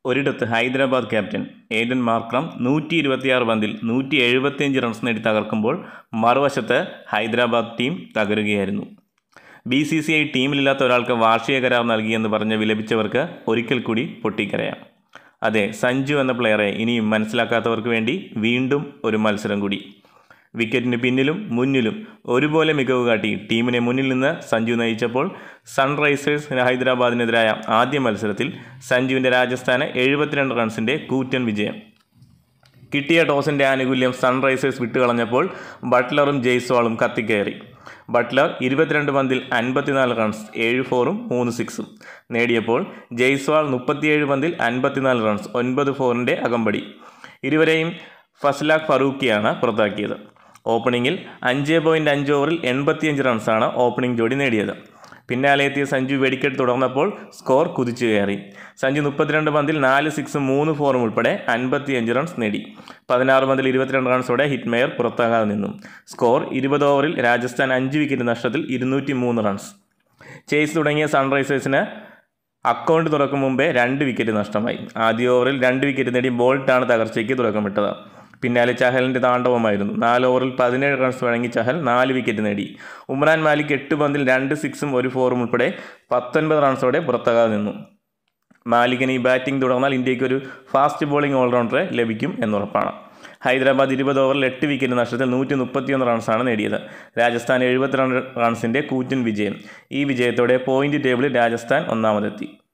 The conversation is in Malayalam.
ഒരിടത്ത് ഹൈദരാബാദ് ക്യാപ്റ്റൻ ഏഡൻ മാർക്രം നൂറ്റി ഇരുപത്തിയാറ് പന്തിൽ നൂറ്റി എഴുപത്തിയഞ്ച് റൺസ് നേടി തകർക്കുമ്പോൾ മറുവശത്ത് ഹൈദരാബാദ് ടീം തകരുകയായിരുന്നു ബി സി സി ഐ ടീമിലില്ലാത്ത ഒരാൾക്ക് വാർഷിക കരാർ നൽകിയെന്ന് പറഞ്ഞ് വിലപിച്ചവർക്ക് ഒരിക്കൽ കൂടി പൊട്ടിക്കരയാം അതെ സഞ്ജു എന്ന പ്ലെയറെ ഇനിയും മനസ്സിലാക്കാത്തവർക്ക് വേണ്ടി വീണ്ടും ഒരു മത്സരം കൂടി വിക്കറ്റിന് പിന്നിലും മുന്നിലും ഒരുപോലെ മികവ് കാട്ടി ടീമിനെ മുന്നിൽ നിന്ന് സഞ്ജു നയിച്ചപ്പോൾ സൺറൈസേഴ്സ് ഹൈദരാബാദിനെതിരായ ആദ്യ മത്സരത്തിൽ സഞ്ജുവിൻ്റെ രാജസ്ഥാന് എഴുപത്തിരണ്ട് റൺസിൻ്റെ കൂറ്റൻ വിജയം കിട്ടിയ ടോസിൻ്റെ ആനുകൂല്യം സൺറൈസേഴ്സ് വിട്ടുകളഞ്ഞപ്പോൾ ബട്ട്ലറും ജയ്സ്വാളും കത്തിക്കയറി ബട്ട്ലർ ഇരുപത്തിരണ്ട് പന്തിൽ അൻപത്തിനാല് റൺസ് ഏഴ് ഫോറും മൂന്ന് സിക്സും നേടിയപ്പോൾ ജയ്സ്വാൾ മുപ്പത്തിയേഴ് പന്തിൽ അൻപത്തിനാല് റൺസ് ഒൻപത് ഫോറിൻ്റെ അകമ്പടി ഇരുവരെയും ഫസ്ലാഖ് ഫറൂഖിയാണ് പുറത്താക്കിയത് ഓപ്പണിങ്ങിൽ അഞ്ച് പോയിൻറ്റ് അഞ്ച് ഓവറിൽ എൺപത്തിയഞ്ച് റൺസാണ് ഓപ്പണിംഗ് ജോഡി നേടിയത് പിന്നാലെ എത്തിയ സഞ്ജു വെടിക്കെട്ട് തുടർന്നപ്പോൾ സ്കോർ കുതിച്ചു കയറി സഞ്ജു മുപ്പത്തിരണ്ട് പന്തിൽ നാല് സിക്സും മൂന്ന് ഫോറും ഉൾപ്പെടെ അൻപത്തിയഞ്ച് റൺസ് നേടി പതിനാറ് പന്തിൽ ഇരുപത്തിരണ്ട് റൺസോടെ ഹിറ്റ്മെയർ പുറത്താകാതെ നിന്നു സ്കോർ ഇരുപത് ഓവറിൽ രാജസ്ഥാൻ അഞ്ച് വിക്കറ്റ് നഷ്ടത്തിൽ ഇരുന്നൂറ്റി മൂന്ന് റൺസ് ചേസ് തുടങ്ങിയ സൺറൈസേഴ്സിന് അക്കൗണ്ട് തുറക്കും മുമ്പേ രണ്ട് വിക്കറ്റ് നഷ്ടമായി ആദ്യ ഓവറിൽ രണ്ട് വിക്കറ്റ് നേടി ബോൾട്ടാണ് തകർച്ചയ്ക്ക് തുടക്കമിട്ടത് പിന്നാലെ ചഹലിൻ്റെ താണ്ഡവമായിരുന്നു നാല് ഓവറിൽ പതിനേഴ് റൺസ് വഴങ്ങി ചഹൽ നാല് വിക്കറ്റ് നേടി ഉമ്രാൻ മാലിക് എട്ട് പന്തിൽ രണ്ട് സിക്സും ഒരു ഫോറും ഉൾപ്പെടെ പത്തൊൻപത് റൺസോടെ പുറത്താകാതെ നിന്നു മാലിക്കിന് ഈ ബാറ്റിംഗ് തുടർന്നാൽ ഇന്ത്യയ്ക്ക് ഒരു ഫാസ്റ്റ് ബോളിംഗ് ഓൾറൗണ്ടറെ ലഭിക്കും എന്നുറപ്പാണ് ഹൈദരാബാദ് ഇരുപത് ഓവറിൽ എട്ട് വിക്കറ്റ് നഷ്ടത്തിൽ നൂറ്റി മുപ്പത്തിയൊന്ന് റൺസാണ് നേടിയത് രാജസ്ഥാൻ എഴുപത്തിരണ്ട് റൺസിൻ്റെ കൂറ്റൻ വിജയം ഈ വിജയത്തോടെ പോയിന്റ് ടേബിളിൽ രാജസ്ഥാൻ ഒന്നാമതെത്തി